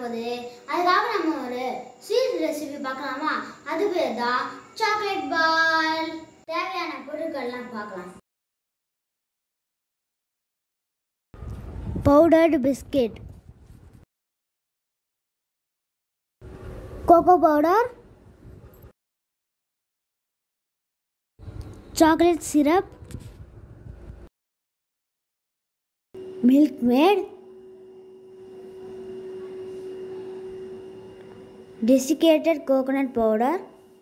வரப்போகுது அதுக்காக நம்ம ஒரு ஸ்வீட் ரெசிபி பார்க்கலாமா அது பேர் தான் சாக்லேட் பால் தேவையான பொருட்கள்லாம் பார்க்கலாம் powdered biscuit cocoa powder chocolate syrup Milkmaid desiccated coconut powder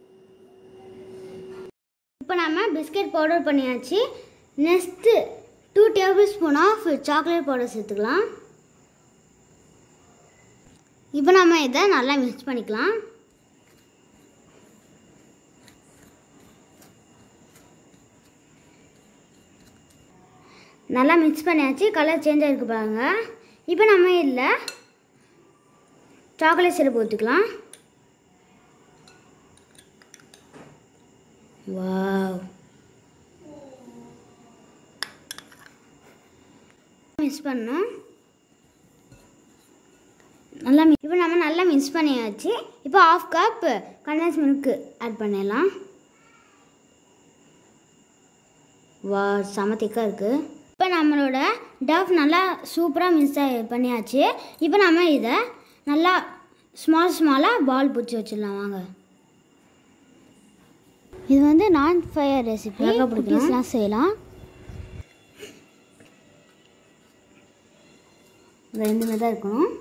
இப்போ நம்ம பிஸ்கெட் பவுடர் பண்ணியாச்சு next two tablespoon of chocolate powder சேர்த்துக்கலாம் இப்போ நம்ம இதை நல்லா மிக்ஸ் பண்ணிக்கலாம் நல்லா மிக்ஸ் பண்ணியாச்சு கலர் சேஞ்ச் ஆகிருக்கு பாருங்க இப்போ நம்ம இதில் சாக்லேட் சிரப் ஊற்றிக்கலாம் வாவ் மிக்ஸ் பண்ணோம் நல்லா mi- இப்போ நம்ம நல்லா மிக்ஸ் பண்ணியாச்சு இப்போ half cup condensed milk add பண்ணிடலாம் வா செம திக்காக இருக்குது இப்போ நம்மளோட டவ் நல்லா சூப்பராக மிக்ஸ் பண்ணியாச்சு இப்போ நம்ம இதை நல்லா ஸ்மால் ஸ்மாலாக பால் பிடிச்சி வச்சிடலாம் வாங்க இது வந்து நான் ஃபயர் ரெசிபி குக்கீஸ்லாம் செய்யலாம் ரெண்டு மாதிரி தான் இருக்கணும்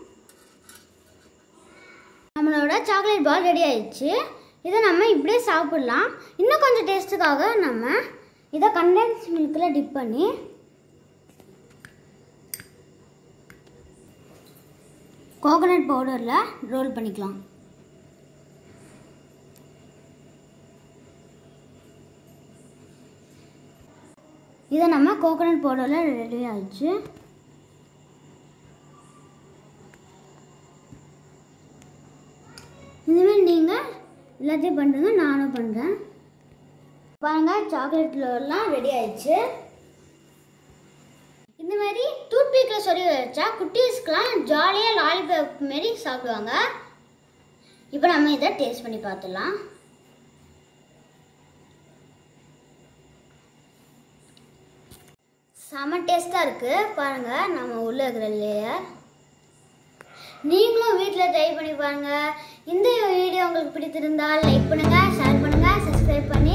நம்மளோட சாக்லேட் பால் ரெடி ஆயிடுச்சு இதை நம்ம இப்படியே சாப்பிடலாம் இன்னும் கொஞ்சம் டேஸ்ட்டுக்காக நம்ம இதை கண்டென்ஸ் மில்கில் டிப் பண்ணி கோகோனட் பவுடரில் ரோல் பண்ணிக்கலாம் இதை நம்ம கோகோனட் பவுடரில் ரெடி ஆயிடுச்சு இதுமாரி நீங்கள் எல்லாத்தையும் பண்ணுங்க நானும் பண்ணுறேன் பாருங்கள் சாக்லேட்லாம் ரெடி ஆயிடுச்சு இந்த மாதிரி டூத் பீக்கில் சொல்லி வச்சா குட்டீஸ்க்கெலாம் ஜாலியாக லாலிபாப் மாரி சாப்பிடுவாங்க இப்போ நம்ம இதை டேஸ்ட் பண்ணி பார்த்துடலாம் செம டேஸ்ட்டாக இருக்குது பாருங்கள் நம்ம உள்ள இருக்கிற லேயர் நீங்களும் வீட்டில் ட்ரை பண்ணி பாருங்கள் இந்த வீடியோ உங்களுக்கு பிடித்திருந்தால் லைக் பண்ணுங்கள் ஷேர் பண்ணுங்கள் சப்ஸ்கிரைப் பண்ணி